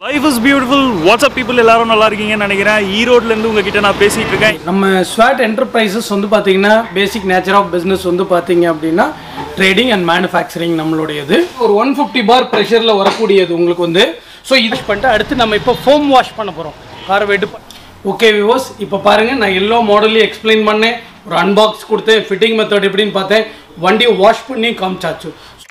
Life is beautiful WhatsApp people எல்லாரும் நல்லா இருக்கீங்கன்னு நினைக்கிறேன் ஈரோட்ல இருந்து உங்ககிட்ட நான் பேசிட்டு இருக்கேன் நம்ம ஸ்வாட் என்டர்பிரைசஸ் வந்து பார்த்தீங்கன்னா பேசிக் நேச்சர் ஆஃப் பிஸ்னஸ் வந்து பார்த்தீங்க அப்படின்னா ட்ரேடிங் அண்ட் மேனுஃபேக்சரிங் நம்மளுடையது ஒரு ஒன் ஃபிஃப்டி பார் ப்ரெஷரில் வரக்கூடியது உங்களுக்கு வந்து ஸோ இது பண்ணிட்டு அடுத்து நம்ம இப்போ ஃபோம் வாஷ் பண்ண போகிறோம் காரை வெட்டு ஓகே விவோஸ் இப்போ பாருங்கள் நான் எல்லோ மாடல்லையும் எக்ஸ்பிளைன் பண்ணேன் ஒரு அன்பாக்ஸ் கொடுத்தேன் ஃபிட்டிங் மெத்தட் எப்படின்னு பார்த்தேன் வண்டியை வாஷ் பண்ணி காமிச்சாச்சு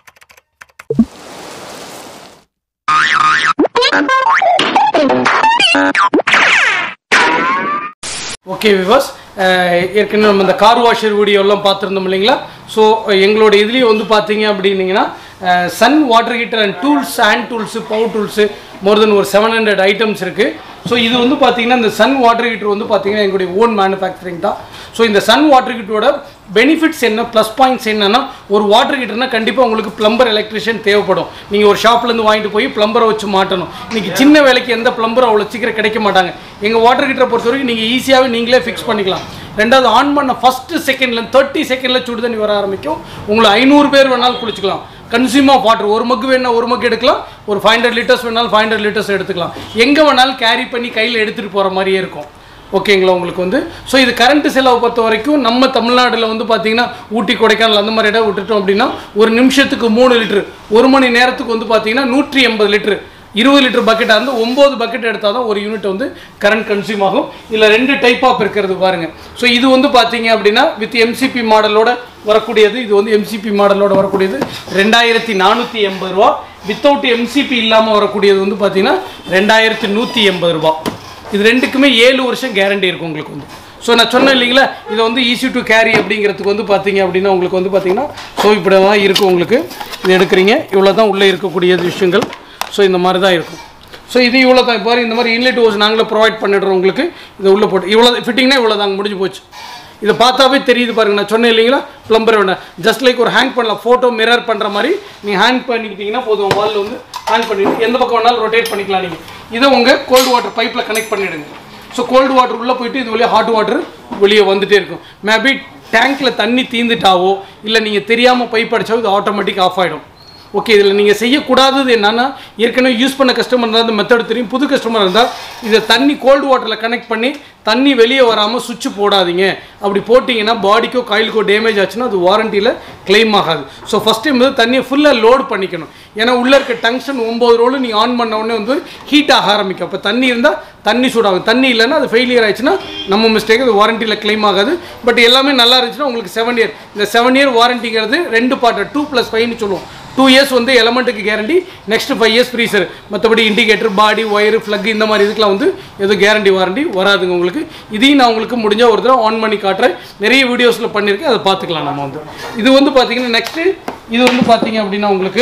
ஓகே விவாஸ் ஏற்கனவே நம்ம இந்த கார் வாஷர் வீடியோலாம் பார்த்துருந்தோம் இல்லைங்களா ஸோ எங்களோட இதுலேயும் வந்து பார்த்தீங்க அப்படின்னீங்கன்னா sun water heater and tools hand tools power tools more then ஒரு செவன் ஹண்ட்ரட் ஐட்டம்ஸ் இருக்குது ஸோ இது வந்து பார்த்தீங்கன்னா இந்த சன் வாட்டர் ஹீட்டர் வந்து பார்த்தீங்கன்னா எங்களுடைய ஓன் மேனுஃபேக்சரிங் தான் ஸோ இந்த சன் வாட்டர் ஹீட்டரோட பெனிஃபிட்ஸ் என்ன ப்ளஸ் பாயிண்ட்ஸ் என்னன்னா ஒரு வாட்டர் ஹீட்டர்னா கண்டிப்பாக உங்களுக்கு பிளம்பர் எலக்ட்ரிஷியன் தேவைப்படும் நீங்கள் ஒரு ஷாப்லேருந்து வாங்கிட்டு போய் பிளம்பரை வச்சு மாட்டணும் இன்னைக்கு சின்ன வேலைக்கு எந்த பிளம்பரும் அவ்வளோ சீக்கிரம் கிடைக்க மாட்டாங்க எங்கள் வாட்டர் ஹீட்டரை பொறுத்த வரைக்கும் நீங்கள் ஈஸியாகவே நீங்களே ஃபிக்ஸ் பண்ணிக்கலாம் ரெண்டாவது ஆன் பண்ண ஃபஸ்ட்டு செகண்டில் தேர்ட்டி செகண்டில் சுடு தண்ணி வர ஆரம்பிக்கும் உங்களை ஐநூறு பேர் வேணாலும் குளிச்சுக்கலாம் கன்சியூம் ஆஃப் வாட்டர் ஒரு மக்கு வேணா ஒரு மக்கு எடுக்கலாம் ஒரு ஃபைவ் ஹண்ட்ரட் லிட்டர்ஸ் வேணாலும் ஃபைவ் ஹண்ட்ரட் லிட்டர்ஸ் எடுத்துக்கலாம் எங்கே வேணாலும் கேரி பண்ணி கையில் எடுத்துகிட்டு போகிற மாதிரியே இருக்கும் ஓகேங்களா உங்களுக்கு வந்து ஸோ இது கரண்ட் செலவை பொறுத்த வரைக்கும் நம்ம தமிழ்நாட்டில் வந்து பார்த்தீங்கன்னா ஊட்டி கொடைக்கானல் அந்த மாதிரி இடம் விட்டுட்டோம் அப்படின்னா ஒரு நிமிஷத்துக்கு மூணு லிட்டரு ஒரு மணி நேரத்துக்கு வந்து பார்த்தீங்கன்னா நூற்றி எண்பது லிட்டரு இருபது லிட்டர் பக்கெட்டாக இருந்து ஒம்பது பக்கெட் எடுத்தால் தான் ஒரு யூனிட் வந்து கரண்ட் கன்சியூம் ஆகும் இதில் ரெண்டு டைப் ஆஃப் இருக்கிறது பாருங்கள் ஸோ இது வந்து பார்த்தீங்க அப்படின்னா வித் எம்சிபி மாடலோட வரக்கூடியது இது வந்து எம்சிபி மாடலோட வரக்கூடியது ரெண்டாயிரத்தி நானூற்றி எண்பது ரூபா வித்தவுட் எம்சிபி இல்லாமல் வரக்கூடியது வந்து பார்த்தீங்கன்னா ரெண்டாயிரத்தி நூற்றி எண்பது ரூபா இது ரெண்டுக்குமே ஏழு வருஷம் கேரண்டி இருக்கும் உங்களுக்கு வந்து ஸோ நான் சொன்னேன் இல்லைங்களா இதை வந்து ஈஸி டு கேரி அப்படிங்கிறதுக்கு வந்து பார்த்தீங்க அப்படின்னா உங்களுக்கு வந்து பார்த்தீங்கன்னா ஸோ இப்படி தான் இருக்கும் உங்களுக்கு இது எடுக்கிறீங்க இவ்வளோ தான் உள்ளே இருக்கக்கூடிய விஷயங்கள் ஸோ இந்த மாதிரி தான் இருக்கும் ஸோ இது இவ்வளோ தான் இப்போ இந்த மாதிரி இன்லெட் ஹோஸ் நாங்களே ப்ரொவைட் பண்ணிடுறோம் உங்களுக்கு இதை உள்ளே போட்டு இவ்வளோ ஃபிட்டிங்னா இவ்வளோ தாங்க முடிஞ்சு போச்சு இதை பார்த்தாவே தெரியுது பாருங்க நான் சொன்னேன் இல்லைங்களா ப்ளம்பர் வேண்டாம் ஜஸ்ட் லைக் ஒரு ஹேங் பண்ணலாம் ஃபோட்டோ மிரர் பண்ணுற மாதிரி நீங்கள் ஹேங் பண்ணிக்கிட்டீங்கன்னா போதும் வாலில் வந்து ஹேங் பண்ணிட்டு எந்த பக்கம் வேணாலும் ரொட்டேட் பண்ணிக்கலாம் நீங்கள் இதை உங்கள் கோல்டு வாட்டர் பைப்பில் கனெக்ட் பண்ணிவிடுங்க ஸோ கோல்டு வாட்டர் உள்ளே போயிட்டு இது வழியாக ஹாட் வாட்டர் வெளியே வந்துட்டே இருக்கும் மேபி டேங்க்கில் தண்ணி தீந்துட்டாவோ இல்லை நீங்கள் தெரியாமல் பைப் அடிச்சாவோ இது ஆட்டோமேட்டிக் ஆஃப் ஆகிடும் ஓகே இதில் நீங்கள் செய்யக்கூடாதது என்னன்னா ஏற்கனவே யூஸ் பண்ண கஸ்டமர் இருந்தால் அந்த மெத்தட் தெரியும் புது கஸ்டமர் இருந்தால் இதை தண்ணி கோல்டு வாட்டரில் கனெக்ட் பண்ணி தண்ணி வெளியே வராமல் சுவிட்ச் போடாதீங்க அப்படி போட்டிங்கன்னா பாடிக்கோ காயிலுக்கோ டேமேஜ் ஆச்சுன்னா அது வாரண்டியில் claim ஆகாது ஸோ ஃபஸ்ட் டைம் வந்து தண்ணியை ஃபுல்லாக லோட் பண்ணிக்கணும் ஏன்னா உள்ளே இருக்க டங்ஷன் ஒம்பது ரோல் நீங்கள் ஆன் பண்ண உடனே வந்து ஹீட் ஆக ஆரம்பிக்கும் அப்போ தண்ணி இருந்தால் தண்ணி சூடாகும் தண்ணி இல்லைன்னா அது ஃபெயிலியர் ஆயிடுச்சுன்னா நம்ம மிஸ்டேக் அது வாரண்டியில் claim ஆகாது பட் எல்லாமே நல்லா இருந்துச்சுன்னா உங்களுக்கு செவன் இயர் இந்த செவன் இயர் வாரண்டிங்கிறது ரெண்டு பார்ட் டூ ப்ளஸ் ஃபைவ்னு சொல்லுவோம் டூ இயர்ஸ் வந்து எலமெண்ட்டுக்கு guarantee next five years freezer மற்றபடி இண்டிகேட்டர் பாடி ஒயர் ஃப்ளக் இந்த மாதிரி இதுக்கெலாம் வந்து எதுவும் கேரண்டி வாரண்டி வராதுங்க உங்களுக்கு இதையும் நான் உங்களுக்கு முடிஞ்ச ஒரு தடவை ஆன் பண்ணி காட்டுறேன் நிறைய வீடியோஸில் பண்ணியிருக்கேன் அதை பார்த்துக்கலாம் நம்ம வந்து இது வந்து பார்த்தீங்கன்னா நெக்ஸ்ட்டு இது வந்து பார்த்தீங்க அப்படின்னா உங்களுக்கு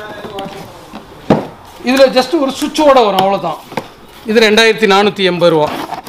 இதில் ஜஸ்ட் ஒரு சுவிட்சோட வரும் அவ்வளோதான் இது ரெண்டாயிரத்தி நானூற்றி எண்பது ரூபா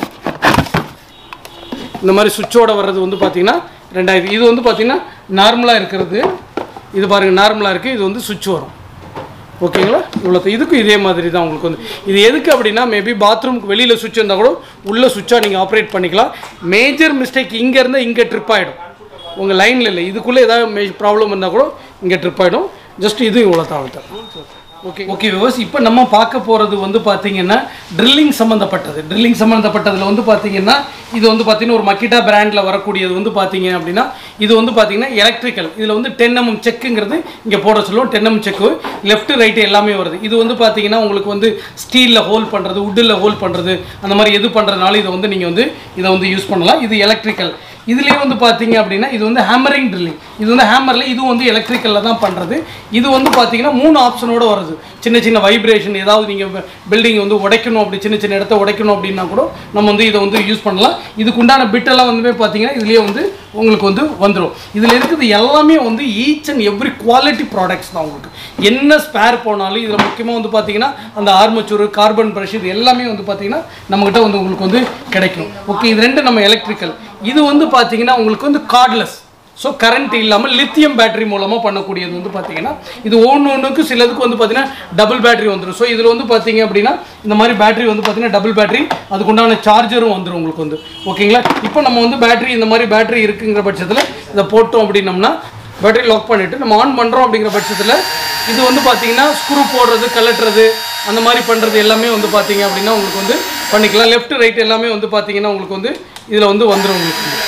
இந்த மாதிரி சுவிட்சோட வர்றது வந்து பார்த்தீங்கன்னா ரெண்டாயிரத்தி இது வந்து பார்த்தீங்கன்னா நார்மலாக இருக்கிறது இது பாருங்கள் நார்மலாக இருக்குது இது வந்து சுவிட்ச் வரும் ஓகேங்களா இவ்வளோ இதுக்கும் இதே மாதிரி தான் உங்களுக்கு வந்து இது எதுக்கு அப்படின்னா மேபி பாத்ரூமுக்கு வெளியில் சுவிட்ச் இருந்தால் கூட உள்ள சுவிட்சாக நீங்கள் ஆப்ரேட் பண்ணிக்கலாம் மேஜர் மிஸ்டேக் இங்கே இருந்தால் இங்கே ட்ரிப் ஆகிடும் உங்கள் லைனில் இல்லை இதுக்குள்ளே ஏதாவது மே ப்ராப்ளம் இருந்தால் கூட இங்கே ட்ரிப் ஆகிடும் ஜஸ்ட் இது இவ்வளோ தான் அவ்வளோ ஓகே ஓகே விவஸ் இப்போ நம்ம பார்க்க போகிறது வந்து பார்த்தீங்கன்னா ட்ரில்லிங் சம்மந்தப்பட்டது ட்ரில்லிங் சம்மந்தப்பட்டதில் வந்து பார்த்தீங்கன்னா இது வந்து பார்த்தீங்கன்னா ஒரு மக்கிட்டா பிராண்டில் வரக்கூடியது வந்து பார்த்தீங்க அப்படின்னா இது வந்து பார்த்தீங்கன்னா எலக்ட்ரிக்கல் இதில் வந்து டென் எம்எம் செக்குங்கிறது இங்கே போட சொல்லுவோம் ten M check left right எல்லாமே வருது இது வந்து பார்த்தீங்கன்னா உங்களுக்கு வந்து ஸ்டீலில் ஹோல் பண்ணுறது உட்டில் ஹோல் பண்ணுறது அந்த மாதிரி எது பண்ணுறதுனால இதை வந்து நீங்கள் வந்து இதை வந்து யூஸ் பண்ணலாம் இது எலக்ட்ரிக்கல் இதுலேயே வந்து பார்த்தீங்க அப்படின்னா இது வந்து ஹேமரிங் ட்ரில்லிங் இது வந்து ஹேமரில் இது வந்து எலக்ட்ரிக்கலில் தான் பண்ணுறது இது வந்து பார்த்தீங்கன்னா மூணு ஆப்ஷனோட வருது சின்ன சின்ன வைப்ரேஷன் ஏதாவது நீங்கள் பில்டிங் வந்து உடைக்கணும் அப்படி சின்ன சின்ன இடத்த உடைக்கணும் அப்படின்னா கூட நம்ம வந்து இதை வந்து யூஸ் பண்ணலாம் இதுக்கு உண்டான பிட்டெல்லாம் வந்து பார்த்தீங்கன்னா இதுலேயே வந்து உங்களுக்கு வந்து வந்துடும் இதில் இருக்குது எல்லாமே வந்து each and every quality products தான் உங்களுக்கு என்ன ஸ்பேர் போனாலும் இதில் முக்கியமாக வந்து பார்த்தீங்கன்னா அந்த ஆர்மச்சூர் கார்பன் ப்ரஷ் இது எல்லாமே வந்து பார்த்தீங்கன்னா நம்மக்கிட்ட வந்து உங்களுக்கு வந்து கிடைக்கும் ஓகே இது ரெண்டு நம்ம எலக்ட்ரிக்கல் இது வந்து பார்த்தீங்கன்னா உங்களுக்கு வந்து கார்ட்லெஸ் ஸோ கரண்ட் இல்லாமல் லித்தியம் பேட்டரி மூலமாக பண்ணக்கூடியது வந்து பார்த்தீங்கன்னா இது ஒன்று ஒன்றுக்கு சிலதுக்கு வந்து பார்த்தீங்கன்னா டபுள் பேட்டரி வந்துடும் ஸோ இதில் வந்து பார்த்தீங்க அப்படின்னா இந்த மாதிரி பேட்டரி வந்து பார்த்தீங்கன்னா டபுள் பேட்டரி அதுக்குண்டான சார்ஜரும் வந்துடும் உங்களுக்கு வந்து ஓகேங்களா இப்போ நம்ம வந்து பேட்டரி இந்த மாதிரி பேட்டரி இருக்குங்கிற பட்சத்தில் இதை போட்டோம் அப்படின்னம்னா பேட்டரி லாக் பண்ணிவிட்டு நம்ம ஆன் பண்ணுறோம் அப்படிங்கிற பட்சத்தில் இது வந்து பார்த்தீங்கன்னா ஸ்க்ரூ போடுறது கலட்டுறது அந்த மாதிரி பண்ணுறது எல்லாமே வந்து பார்த்தீங்க அப்படின்னா உங்களுக்கு வந்து பண்ணிக்கலாம் லெஃப்ட் ரைட் எல்லாமே வந்து பார்த்தீங்கன்னா உங்களுக்கு வந்து இதில் வந்து வந்துடும் உங்களுக்கு வந்து.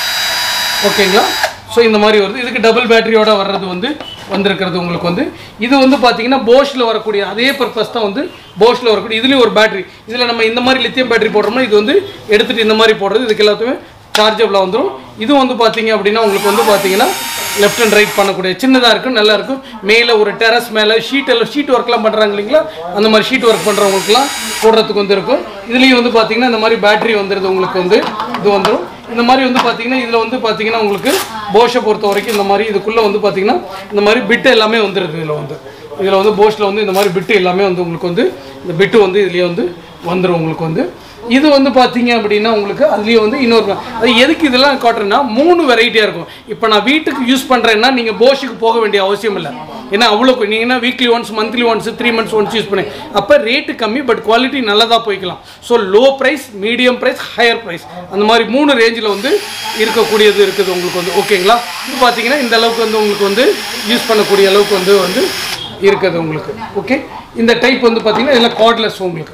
ஓகேங்களா ஸோ இந்த மாதிரி வருது இதுக்கு டபுள் பேட்டரியோட வர்றது வந்து வந்திருக்கிறது உங்களுக்கு வந்து இது வந்து பார்த்தீங்கன்னா போஷில் வரக்கூடிய அதே பர்பஸ் தான் வந்து போஷில் வரக்கூடிய இதுலேயும் ஒரு பேட்டரி இதில் நம்ம இந்த மாதிரி லித்தியம் பேட்டரி போடுறோம்னா இது வந்து எடுத்துகிட்டு இந்த மாதிரி போடுறது இதுக்கு எல்லாத்துக்குமே சார்ஜபிளாக வந்துடும் இது வந்து பார்த்தீங்க அப்படின்னா உங்களுக்கு வந்து பார்த்தீங்கன்னா லெஃப்ட் அண்ட் ரைட் பண்ணக்கூடிய சின்னதாக இருக்கும் நல்லா இருக்கும் மேலே ஒரு டெரஸ் மேலே ஷீட் எல்லாம் ஷீட் ஒர்க்லாம் பண்ணுறாங்க இல்லைங்களா அந்த மாதிரி ஷீட் ஒர்க் பண்ணுறவங்களுக்குலாம் போடுறதுக்கு வந்து இருக்கும் இதுலேயும் வந்து பார்த்தீங்கன்னா இந்த மாதிரி பேட்டரி வந்துடுது உங்களுக்கு வந்து இது வந்துடும் இந்த மாதிரி வந்து பார்த்தீங்கன்னா இதில் வந்து பார்த்தீங்கன்னா உங்களுக்கு போஷை பொறுத்த வரைக்கும் இந்த மாதிரி இதுக்குள்ளே வந்து பார்த்தீங்கன்னா இந்த மாதிரி பிட்டு எல்லாமே வந்துடுது இதில் வந்து இதில் வந்து போஷில் வந்து இந்த மாதிரி பிட்டு எல்லாமே வந்து உங்களுக்கு வந்து இந்த பிட்டு வந்து இதுலேயே வந்து வந்துடும் உங்களுக்கு வந்து இது வந்து பார்த்தீங்க அப்படின்னா உங்களுக்கு அதுலேயே வந்து இன்னொரு அது எதுக்கு இதெல்லாம் காட்டுறேன்னா மூணு வெரைட்டியாக இருக்கும் இப்போ நான் வீட்டுக்கு யூஸ் பண்ணுறேன்னா நீங்கள் போஷுக்கு போக வேண்டிய அவசியம் இல்லை ஏன்னா அவ்வளோ நீங்கள் weekly once monthly once three months once use பண்ணி அப்போ ரேட்டு கம்மி பட் குவாலிட்டி நல்லதாக போய்க்கலாம் so low price medium price higher price அந்த மாதிரி மூணு ரேஞ்சில் வந்து இருக்கக்கூடியது இருக்குது உங்களுக்கு வந்து ஓகேங்களா இது பார்த்தீங்கன்னா இந்த அளவுக்கு வந்து உங்களுக்கு வந்து யூஸ் பண்ணக்கூடிய அளவுக்கு வந்து வந்து இருக்குது உங்களுக்கு ஓகே இந்த டைப் வந்து பார்த்தீங்கன்னா இதில் கார்ட்லெஸ் உங்களுக்கு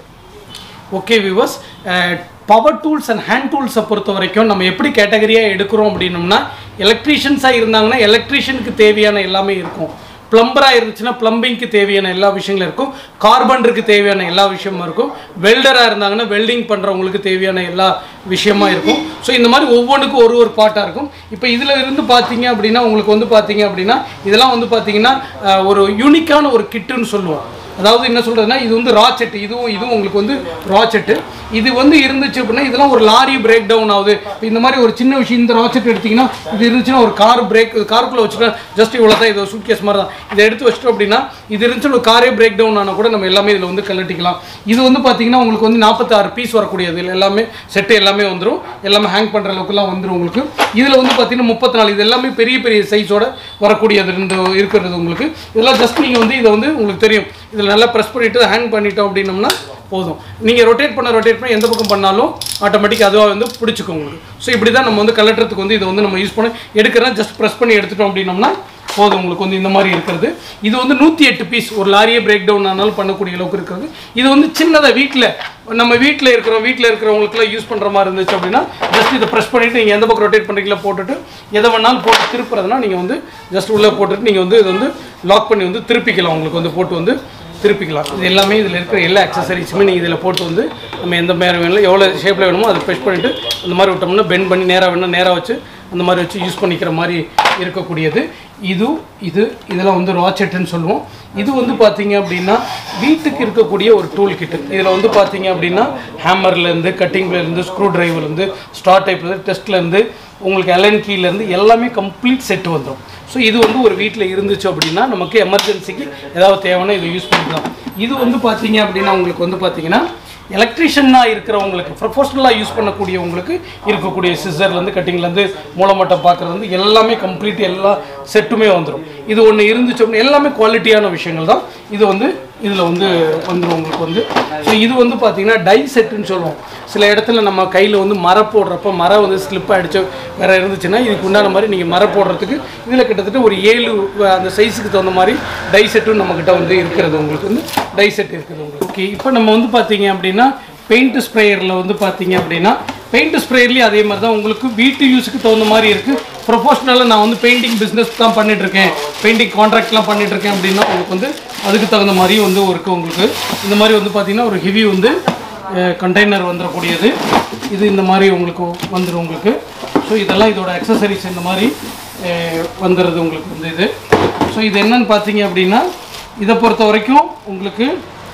okay viewers power tools and hand டூல்ஸை பொறுத்த வரைக்கும் நம்ம எப்படி கேட்டகரியாக எடுக்கிறோம் அப்படின்னோம்னா எலக்ட்ரீஷியன்ஸாக இருந்தாங்கன்னா எலக்ட்ரீஷியனுக்கு தேவையான எல்லாமே இருக்கும் பிளம்பராக இருந்துச்சுன்னா பிளம்பிங்க்கு தேவையான எல்லா விஷயங்களும் இருக்கும் கார்பன்டருக்கு தேவையான எல்லா விஷயமும் இருக்கும் வெல்டராக இருந்தாங்கன்னா வெல்டிங் பண்ணுறவங்களுக்கு தேவையான எல்லா விஷயமா இருக்கும் ஸோ இந்த மாதிரி ஒவ்வொன்றுக்கும் ஒரு ஒரு பாட்டாக இருக்கும் இப்போ இதில் இருந்து பார்த்தீங்க அப்படின்னா உங்களுக்கு வந்து பார்த்தீங்க அப்படின்னா இதெல்லாம் வந்து பார்த்தீங்கன்னா அஹ், ஒரு யூனிக்கான ஒரு கிட்டுன்னு சொல்லுவோம் அதாவது என்ன சொல்றதுன்னா இது வந்து ரா செட்டு இதுவும் இதுவும் உங்களுக்கு வந்து ரா செட்டு இது வந்து இருந்துச்சு அப்படின்னா இதெல்லாம் ஒரு லாரி பிரேக் டவுன் ஆகுது இப்ப இந்த மாதிரி ஒரு சின்ன விஷயம் இந்த ரா செட் எடுத்தீங்கன்னா இது இருந்துச்சுன்னா ஒரு கார் பிரேக் காருக்குள்ளே வச்சுட்டா ஜஸ்ட் இவ்வளோ தான் இது சூட் கேஸ் மாதிரி தான் இதை எடுத்து வச்சிட்டோம் அப்படின்னா இது இருந்துச்சு ஒரு காரே பிரேக் டவுன் ஆனால் கூட நம்ம எல்லாமே இதில் வந்து கழட்டிக்கலாம் இது வந்து பார்த்தீங்கன்னா உங்களுக்கு வந்து நாற்பத்தாறு பீஸ் வரக்கூடியது இதில் எல்லாமே செட்டு எல்லாமே வந்துடும் எல்லாமே ஹேங் பண்ணுற அளவுக்குலாம் வந்துடும் உங்களுக்கு இதில் வந்து பார்த்தீங்கன்னா முப்பத்தி நாலு இது எல்லாமே பெரிய பெரிய சைஸோட வரக்கூடியது இந்த இருக்கிறது உங்களுக்கு இதெல்லாம் ஜஸ்ட் நீங்கள் வந்து இதை வந்து உங்களுக்கு தெரியும் இதில் நல்லா ப்ரெஸ் பண்ணிவிட்டு ஹேங் பண்ணிட்டோம் அப்படின்னோம்னா போதும் நீங்கள் ரொட்டேட் பண்ண ரொட்டேட் பண்ண எந்த பக்கம் பண்ணாலும் ஆட்டோமேட்டிக் அதுவாக வந்து பிடிச்சிக்கும் உங்களுக்கு ஸோ இப்படி தான் நம்ம வந்து கலட்டுறதுக்கு வந்து இதை வந்து நம்ம யூஸ் பண்ண எடுக்கிறோம் ஜஸ்ட் ப்ரெஸ் பண்ணி எடுத்துட்டோம் அப்படின்னோம்னா போதும் உங்களுக்கு வந்து இந்த மாதிரி இருக்கிறது இது வந்து நூற்றி எட்டு பீஸ் ஒரு லாரியே பிரேக் டவுன் ஆனாலும் பண்ணக்கூடிய அளவுக்கு இருக்கிறது இது வந்து சின்னதாக வீட்டில் நம்ம வீட்டில் இருக்கிறோம் வீட்டில் இருக்கிறவங்களுக்குலாம் யூஸ் பண்ணுற மாதிரி இருந்துச்சு அப்படின்னா ஜஸ்ட் இதை ப்ரெஸ் பண்ணிவிட்டு நீங்கள் எந்த பக்கம் ரொட்டேட் பண்ணுறீங்களா போட்டுட்டு எதை வேணாலும் போட்டு திருப்புறதுனா நீங்கள் வந்து ஜஸ்ட் உள்ளே போட்டுட்டு நீங்கள் வந்து இது வந்து லாக் பண்ணி வந்து திருப்பிக்கலாம் உங்களுக்கு வந்து போட்டு வந்து திருப்பிக்கலாம் இது எல்லாமே இதில் இருக்கிற எல்லா அக்சசரிஸுமே நீங்கள் இதில் போட்டு வந்து நம்ம எந்த மாதிரி வேணும் எவ்வளோ ஷேப்பில் வேணுமோ அதை ப்ரெஸ் பண்ணிவிட்டு அந்த மாதிரி விட்டோம்னா பெண்ட் பண்ணி நேராக வேணும் நேராக வச்சு அந்த மாதிரி வச்சு யூஸ் பண்ணிக்கிற மாதிரி இருக்கக்கூடியது இது இது இதெல்லாம் வந்து ராச்செட்டுன்னு சொல்லுவோம் இது வந்து பார்த்தீங்க அப்படின்னா வீட்டுக்கு இருக்கக்கூடிய ஒரு டூல் கிட்டு இதில் வந்து பார்த்தீங்க அப்படின்னா ஹேமர்லேருந்து கட்டிங்லேருந்து ஸ்க்ரூ டிரைவர்லேருந்து ஸ்டார் டைப்லேருந்து டெஸ்ட்லேருந்து உங்களுக்கு அலைன் கீலேருந்து எல்லாமே கம்ப்ளீட் செட் வந்துடும் ஸோ இது வந்து ஒரு வீட்டில் இருந்துச்சு அப்படின்னா நமக்கு எமர்ஜென்சிக்கு ஏதாவது தேவைன்னா இதை யூஸ் பண்ணிக்கலாம் இது வந்து பார்த்தீங்க அப்படின்னா உங்களுக்கு வந்து பார்த்தீங்கன்னா எலக்ட்ரிஷியனாக இருக்கிறவங்களுக்கு ப்ரொஃபஷனலாக யூஸ் பண்ணக்கூடியவங்களுக்கு இருக்கக்கூடிய சிசர்லேருந்து கட்டிங்லேருந்து மூலமட்டம் பார்க்குறது எல்லாமே கம்ப்ளீட் எல்லா செட்டுமே வந்துடும் இது ஒன்று இருந்துச்சு அப்படின்னா எல்லாமே குவாலிட்டியான விஷயங்கள் தான் இது வந்து இதில் வந்து வந்துடும் உங்களுக்கு வந்து ஸோ இது வந்து பார்த்தீங்கன்னா டை செட்டுன்னு சொல்லுவோம் சில இடத்துல நம்ம கையில் வந்து மரம் போடுறப்ப மரம் வந்து ஸ்லிப் ஆகிடுச்சு வேறு இருந்துச்சுன்னா இதுக்கு உண்டான மாதிரி நீங்கள் மரம் போடுறதுக்கு இதில் கிட்டத்தட்ட ஒரு ஏழு வ- அந்த சைஸுக்கு தகுந்த மாதிரி டை செட்டும் நம்மக்கிட்ட வந்து இருக்கிறது உங்களுக்கு வந்து டை செட் இருக்குது உங்களுக்கு ஓகே இப்போ நம்ம வந்து பார்த்தீங்க அப்படின்னா பெயிண்ட் ஸ்ப்ரேயரில் வந்து பார்த்தீங்க அப்படின்னா பெயிண்ட் ஸ்ப்ரேயர்லேயும் அதே மாதிரி தான் உங்களுக்கு வீட்டு யூஸுக்கு தகுந்த மாதிரி இருக்குது ப்ரொஃபஷ்னலாக நான் வந்து பெயிண்டிங் பிஸ்னஸ் தான் பண்ணிட்டு இருக்கேன் பெயிண்டிங் கான்ட்ராக்ட்லாம் பண்ணிட்டு இருக்கேன் அப்படின்னா உங்களுக்கு வந்து அதுக்கு தகுந்த மாதிரி வந்து இருக்குது உங்களுக்கு இந்த மாதிரி வந்து பார்த்தீங்கன்னா ஒரு ஹெவி வந்து கண்டெய்னர் வந்துடக்கூடியது இது இந்த மாதிரி உங்களுக்கு வந்துடும் உங்களுக்கு ஸோ இதெல்லாம் இதோட அக்சசரிஸ் இந்த மாதிரி அஹ், வந்துடுது உங்களுக்கு வந்து இது ஸோ இது என்னன்னு பார்த்தீங்க அப்படின்னா இதை பொறுத்த வரைக்கும் உங்களுக்கு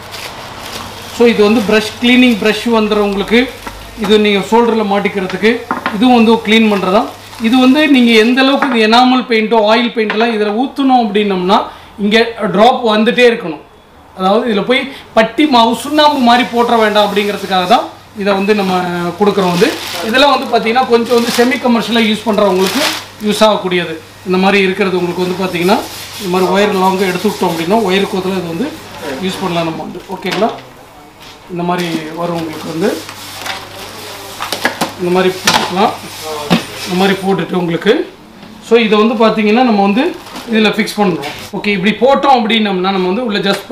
ஸோ இது வந்து ப்ரஷ் க்ளீனிங் ப்ரஷ் வந்துடும் உங்களுக்கு இது நீங்கள் ஷோல்டரில் மாட்டிக்கிறதுக்கு இதுவும் வந்து க்ளீன் பண்ணுறதா இது வந்து நீங்கள் எந்த அளவுக்கு இது எனாமல் பெயிண்ட்டோ ஆயில் பெயிண்ட்லாம் இதில் ஊற்றணும் அப்படின்னம்னா இங்கே ட்ராப் வந்துட்டே இருக்கணும் அதாவது இதில் போய் பட்டி மாவு சுண்ணாம்பு மாதிரி போட்டுற வேண்டாம் அப்படிங்கிறதுக்காக தான் இதை வந்து நம்ம கொடுக்குறோம் வந்து இதெல்லாம் வந்து பார்த்தீங்கன்னா கொஞ்சம் வந்து செமி கமர்ஷியலாக யூஸ் பண்ணுறவங்களுக்கு யூஸ் ஆகக்கூடியது இந்த மாதிரி இருக்கிறது உங்களுக்கு வந்து பார்த்தீங்கன்னா இந்த மாதிரி ஒயர் லாங்காக எடுத்து விட்டோம் அப்படின்னா ஒயர் கோத்தில் இது வந்து யூஸ் பண்ணலாம் நம்ம வந்து ஓகேங்களா இந்த மாதிரி வரும் உங்களுக்கு வந்து இந்த மாதிரி போட்டுக்கலாம் இந்த மாதிரி போட்டுட்டு உங்களுக்கு ஸோ இதை வந்து பார்த்தீங்கன்னா நம்ம வந்து இதில் ஃபிக்ஸ் பண்ணுறோம் ஓகே இப்படி போட்டோம் அப்படின்னம்னா நம்ம வந்து உள்ள ஜஸ்ட் பண்ணி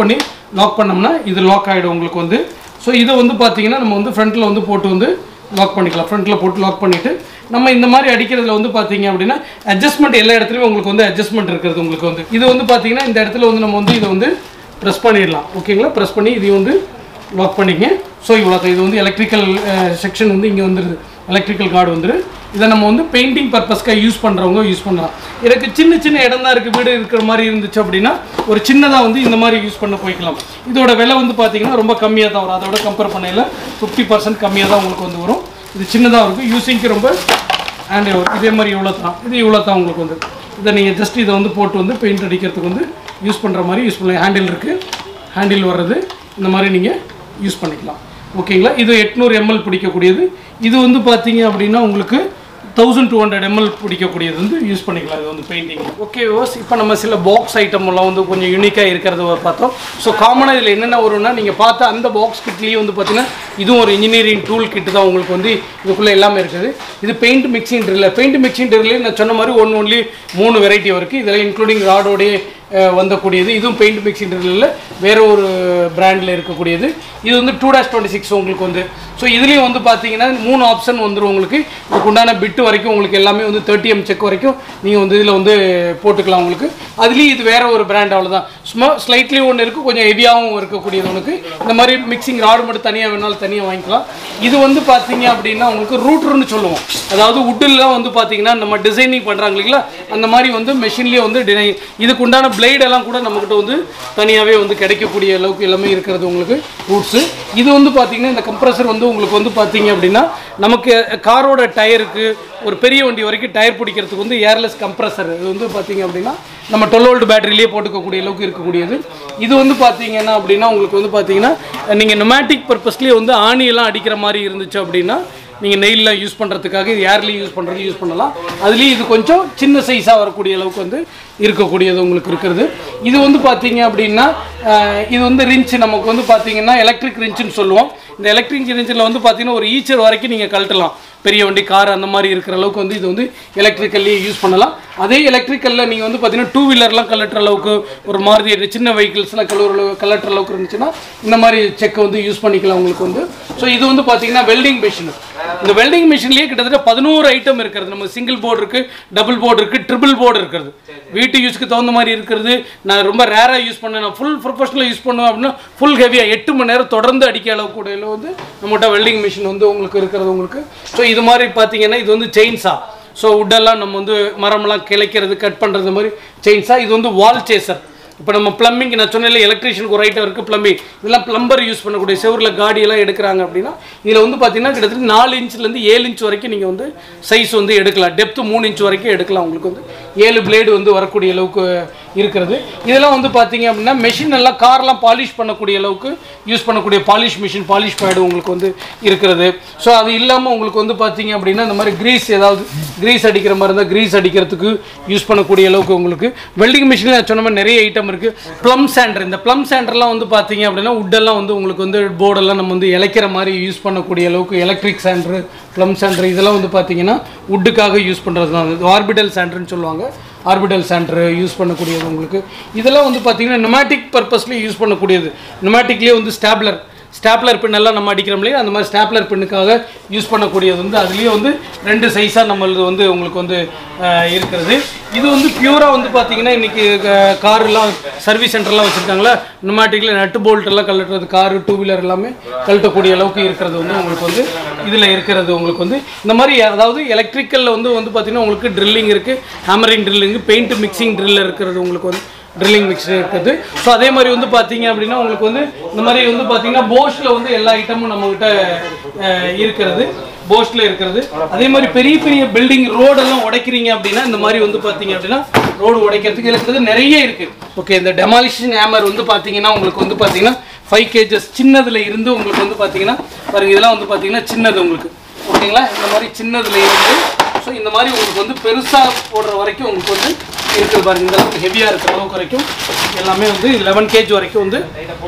லாக் பண்ணோம்னா இது லாக் ஆகிடும் உங்களுக்கு வந்து ஸோ இதை வந்து பார்த்தீங்கன்னா நம்ம வந்து ஃப்ரண்ட்டில் வந்து போட்டு வந்து லாக் பண்ணிக்கலாம் ஃப்ரண்ட்டில் போட்டு லாக் பண்ணிவிட்டு நம்ம இந்த மாதிரி அடிக்கிறதுல வந்து பார்த்தீங்க அப்படின்னா அட்ஜஸ்ட்மெண்ட் எல்லா இடத்துலையும் உங்களுக்கு வந்து அட்ஜஸ்ட்மெண்ட் இருக்கிறது உங்களுக்கு வந்து இது வந்து பார்த்தீங்கன்னா இந்த இடத்துல வந்து நம்ம வந்து இதை வந்து ப்ரெஸ் பண்ணிடலாம் ஓகேங்களா ப்ரெஸ் பண்ணி இதையும் வந்து லாக் பண்ணிங்க ஸோ இவ்வளோ இது வந்து எலக்ட்ரிக்கல் செக்ஷன் வந்து இங்கே வந்துடுது எலக்ட்ரிக்கல் கார்டு வந்துரு இதை நம்ம வந்து பெயிண்டிங் பர்பஸ்க்காக யூஸ் பண்ணுறவங்க யூஸ் பண்ணலாம் எனக்கு சின்ன சின்ன இடம் தான் இருக்குது வீடு இருக்கிற மாதிரி இருந்துச்சு அப்படின்னா ஒரு சின்னதாக வந்து இந்த மாதிரி யூஸ் பண்ண போய்க்கலாம் இதோட விலை வந்து பார்த்தீங்கன்னா ரொம்ப கம்மியாக தான் வரும் அதோட கம்பேர் பண்ணையில் ஃபிஃப்டி பர்சன்ட் கம்மியாக தான் உங்களுக்கு வந்து வரும் இது சின்னதாக இருக்கும் யூஸிங்க்கு ரொம்ப ஹேண்ட் வரும் இதே மாதிரி இவ்வளோ தான் இது இவ்வளோ தான் உங்களுக்கு வந்து இதை நீங்கள் ஜஸ்ட் இதை வந்து போட்டு வந்து பெயிண்ட் அடிக்கிறதுக்கு வந்து யூஸ் பண்ணுற மாதிரி யூஸ் பண்ணலாம் ஹேண்டில் இருக்குது ஹேண்டில் வர்றது இந்த மாதிரி நீங்கள் யூஸ் பண்ணிக்கலாம் ஓகேங்களா இது எட்நூறு எம்எல் பிடிக்கக்கூடியது இது வந்து பார்த்தீங்க அப்படின்னா உங்களுக்கு தௌசண்ட் டூ ஹண்ட்ரட் எம்எல் பிடிக்கக்கூடியது வந்து யூஸ் பண்ணிக்கலாம் இது வந்து பெயிண்டிங் ஓகே விவஸ் இப்போ நம்ம சில பாக்ஸ் ஐட்டம் எல்லாம் வந்து கொஞ்சம் யூனிக்காக இருக்கிறத பார்த்தோம் ஸோ காமனாக இதில் என்னென்ன வரும்னா நீங்கள் பார்த்த அந்த பாக்ஸ் கிட்லேயே வந்து பார்த்தீங்கன்னா இதுவும் ஒரு இன்ஜினியரிங் டூல் கிட்டு தான் உங்களுக்கு வந்து இதுக்குள்ளே எல்லாமே இருக்குது இது paint mixing driller paint mixing ட்ரில்லே நான் சொன்ன மாதிரி ஒன்று ஒன்லி மூணு வெரைட்டி இருக்குது இதில் இன்க்ளூடிங் ராடோடைய வந்தக்கூடியது இதுவும் பெயிண்ட் மிக்சிங் ட்ரில்லில் வேற ஒரு பிராண்டில் இருக்கக்கூடியது இது வந்து டூ டேஷ் டுவெண்ட்டி சிக்ஸ் உங்களுக்கு வந்து ஸோ இதுலேயும் வந்து பார்த்தீங்கன்னா மூணு ஆப்ஷன் வந்துடும் உங்களுக்கு இதுக்கு உண்டான பிட்டு வரைக்கும் உங்களுக்கு எல்லாமே வந்து தேர்ட்டி எம் செக் வரைக்கும் நீங்கள் வந்து இதில் வந்து போட்டுக்கலாம் உங்களுக்கு அதுலேயும் இது வேற ஒரு பிராண்ட் அவ்வளோதான் சும்மா ஸ்லைட்லி ஒன்று இருக்குது கொஞ்சம் ஹெவியாகவும் இருக்கக்கூடியது உனக்கு இந்த மாதிரி மிக்சிங் ராடு மட்டும் தனியாக வேணாலும் தனியாக வாங்கிக்கலாம் இது வந்து பார்த்தீங்க அப்படின்னா உங்களுக்கு ரூட்ருன்னு சொல்லுவோம் அதாவது உட்டில்லாம் வந்து பார்த்தீங்கன்னா நம்ம டிசைனிங் பண்ணுறாங்க இல்லைங்களா அந்த மாதிரி வந்து மெஷின்லேயே வந்து டினை இதுக்கு உண்டான blade எல்லாம் கூட நம்மக்கிட்ட வந்து தனியாகவே வந்து கிடைக்கக்கூடிய அளவுக்கு எல்லாமே இருக்கிறது உங்களுக்கு ரூட்ஸு இது வந்து பார்த்தீங்கன்னா இந்த கம்ப்ரஸர் வந்து உங்களுக்கு வந்து பார்த்தீங்க அப்படின்னா நமக்கு காரோட டயருக்கு ஒரு பெரிய வண்டி வரைக்கும் டயர் பிடிக்கிறதுக்கு வந்து ஏர்லெஸ் கம்ப்ரஸர் இது வந்து பார்த்தீங்க அப்படின்னா நம்ம டுவெல் வோல்ட் பேட்டரியிலே போட்டுக்கக்கூடிய அளவுக்கு இருக்கக்கூடியது இது வந்து பார்த்தீங்கன்னா அப்படின்னா உங்களுக்கு வந்து பார்த்தீங்கன்னா நீங்கள் நொமேட்டிக் பர்பஸ்லேயே வந்து ஆணியெல்லாம் அடிக்கிற மாதிரி இருந்துச்சு அப்படின்னா நீங்கள் நெயிலில் யூஸ் பண்ணுறதுக்காக இது ஏர்லேயும் யூஸ் பண்ணுறது யூஸ் பண்ணலாம் அதுலேயும் இது கொஞ்சம் சின்ன சைஸாக வரக்கூடிய அளவுக்கு வந்து இருக்கக்கூடியது உங்களுக்கு இருக்கிறது இது வந்து பார்த்தீங்க அப்படின்னா அஹ், இது வந்து ரிஞ்ச் நமக்கு வந்து பார்த்தீங்கன்னா எலக்ட்ரிக் ரிஞ்சுன்னு சொல்லுவோம் இந்த எலக்ட்ரிக் ரிஞ்சில் வந்து பார்த்தீங்கன்னா ஒரு ஈச்சர் வரைக்கும் நீங்கள் கழட்டலாம் பெரிய வண்டி கார் அந்த மாதிரி இருக்கிற அளவுக்கு வந்து இது வந்து எலக்ட்ரிக்கல்லையே யூஸ் பண்ணலாம் அதே எலக்ட்ரிக்கலில் நீங்கள் வந்து பார்த்தீங்கன்னா டூ வீலர்லாம் கலட்டுற அளவுக்கு ஒரு மாருதி சின்ன வெஹிக்கிள்ஸ்லாம் கழுவுற கலட்டுற அளவுக்கு இருந்துச்சுன்னா இந்த மாதிரி செக்கை வந்து யூஸ் பண்ணிக்கலாம் உங்களுக்கு வந்து ஸோ இது வந்து பார்த்தீங்கன்னா வெல்டிங் மிஷின் இந்த வெல்டிங் மிஷின்லேயே கிட்டத்தட்ட பதினோரு ஐட்டம் இருக்கிறது நம்ம சிங்கிள் போர்டு இருக்குது டபுள் போர்டு இருக்குது ட்ரிபிள் போர்டு இருக்கிறது வீட்டு யூஸ்க்கு தகுந்த மாதிரி இருக்கிறது நான் ரொம்ப ரேராக யூஸ் பண்ணேன் நான் ஃபுல் ப்ரொஃபஷனலாக யூஸ் பண்ணுவேன் அப்படின்னா ஃபுல் ஹெவியாக எட்டு மணி நேரம் தொடர்ந்து அடிக்க அளவு கூட வந்து நம்மகிட்ட வெல்டிங் மிஷின் வந்து உங்களுக்கு இருக்கிறது உங்களுக்கு ஸோ இது மாதிரி பார்த்தீங்கன்னா இது வந்து செயின்ஸா ஸோ உட்டெல்லாம் நம்ம வந்து மரமெல்லாம் கிளைக்கிறது கட் பண்ணுறது மாதிரி செயின்ஸா இது வந்து வால் சேசர் இப்போ நம்ம பிளம்பிங் நான் சொன்னேன் எலக்ட்ரிஷியனுக்கு ஒரு ஐட்டம் இருக்குது பிளம்பிங் இதெல்லாம் பிளம்பர் யூஸ் பண்ணக்கூடிய செவரில் காடியெல்லாம் எடுக்கிறாங்க அப்படின்னா இதில் வந்து பார்த்தீங்கன்னா கிட்டத்தட்ட நாலு இன்ச்லேருந்து ஏழு இன்ச் வரைக்கும் நீங்கள் வந்து சைஸ் வந்து எடுக்கலாம் டெப்த்து மூணு இன்ச் வரைக்கும் எடுக்கலாம் உங்களுக்கு வந்து ஏழு பிளேடு வந்து வரக்கூடிய அளவுக்கு இருக்கிறது இதெல்லாம் வந்து பார்த்தீங்க அப்படின்னா மெஷின் எல்லாம் கார்லாம் பாலிஷ் பண்ணக்கூடிய அளவுக்கு யூஸ் பண்ணக்கூடிய பாலிஷ் மிஷின் பாலிஷ் பேடு உங்களுக்கு வந்து இருக்கிறது ஸோ அது இல்லாமல் உங்களுக்கு வந்து பார்த்தீங்க அப்படின்னா இந்த மாதிரி கிரீஸ் ஏதாவது கிரீஸ் அடிக்கிற மாதிரி இருந்தால் கிரீஸ் அடிக்கிறதுக்கு யூஸ் பண்ணக்கூடிய அளவுக்கு உங்களுக்கு வெல்டிங் மிஷினில் நான் சொன்ன மாதிரி நிறைய ஐட்டம் இருக்குது ப்ளம் சாண்டர் இந்த ப்ளம் சாண்டர்லாம் வந்து பார்த்தீங்க அப்படின்னா உட்டெல்லாம் வந்து உங்களுக்கு வந்து போர்டெல்லாம் நம்ம வந்து இழைக்கிற மாதிரி யூஸ் பண்ணக்கூடிய அளவுக்கு எலக்ட்ரிக் சாண்டர் ப்ளம் சாண்டர் இதெல்லாம் வந்து பார்த்தீங்கன்னா உட்டுக்காக யூஸ் பண்ணுறது தான் இது ஆர்பிட்டல் சாண்டர்னு சொல்லுவாங்க ஆர்பிட்டல் சாண்டர் யூஸ் பண்ணக்கூடியது உங்களுக்கு இதெல்லாம் வந்து பார்த்தீங்கன்னா நொமேட்டிக் பர்பஸ்லேயே யூஸ் பண்ணக்கூடியது நொமேட்டிக்லேயே வந்து ஸ்டாப்லர் ஸ்டாப்லர் பின் எல்லாம் நம்ம அடிக்கிறோம் இல்லையா அந்த மாதிரி ஸ்டாப்லர் பின்னுக்காக யூஸ் பண்ணக்கூடியது வந்து அதுலேயே வந்து ரெண்டு சைஸாக நம்மளது வந்து உங்களுக்கு வந்து அஹ், இருக்கிறது இது வந்து பியூராக வந்து பார்த்தீங்கன்னா இன்றைக்கி கார்லாம் சர்வீஸ் சென்டர்லாம் வச்சுருக்காங்களா நொமேட்டிக்கில் நட்டு போல்ட் எல்லாம் கழட்டுறது காரு டூ வீலர் எல்லாமே கழட்டக்கூடிய அளவுக்கு இருக்கிறது வந்து உங்களுக்கு வந்து இதில் இருக்கிறது உங்களுக்கு வந்து இந்த மாதிரி அதாவது எலக்ட்ரிக்கலில் வந்து வந்து பார்த்தீங்கன்னா உங்களுக்கு ட்ரில்லிங் இருக்குது hammering drilling paint mixing drill இருக்கிறது உங்களுக்கு வந்து ட்ரில்லிங் மிக்சர் இருக்குது ஸோ அதே மாதிரி வந்து பார்த்தீங்க அப்படின்னா உங்களுக்கு வந்து இந்த மாதிரி வந்து பார்த்தீங்கன்னா போஸ்டில் வந்து எல்லா ஐட்டமும் நம்மகிட்ட அஹ், இருக்கிறது போஸ்டில் இருக்கிறது அதே மாதிரி பெரிய பெரிய பில்டிங் ரோடெல்லாம் உடைக்கிறீங்க அப்படின்னா இந்த மாதிரி வந்து பார்த்தீங்க அப்படின்னா ரோடு உடைக்கிறதுக்கு இருக்கிறது நிறைய இருக்குது ஓகே இந்த டெமாலிஷன் ஹேமர் வந்து பார்த்தீங்கன்னா உங்களுக்கு வந்து பார்த்தீங்கன்னா ஃபைவ் கேஜஸ் சின்னதுல இருந்து உங்களுக்கு வந்து பார்த்தீங்கன்னா பாருங்க இதெல்லாம் வந்து பார்த்தீங்கன்னா சின்னது உங்களுக்கு ஓகேங்களா இந்த மாதிரி சின்னதுல இருந்து ஸோ இந்த மாதிரி உங்களுக்கு வந்து பெருசாக போடுற வரைக்கும் உங்களுக்கு வந்து இருக்குது பாருங்க இந்த அளவுக்கு ஹெவியாக இருக்கிற அளவுக்கு வரைக்கும் எல்லாமே வந்து லெவன் கேஜ் வரைக்கும் வந்து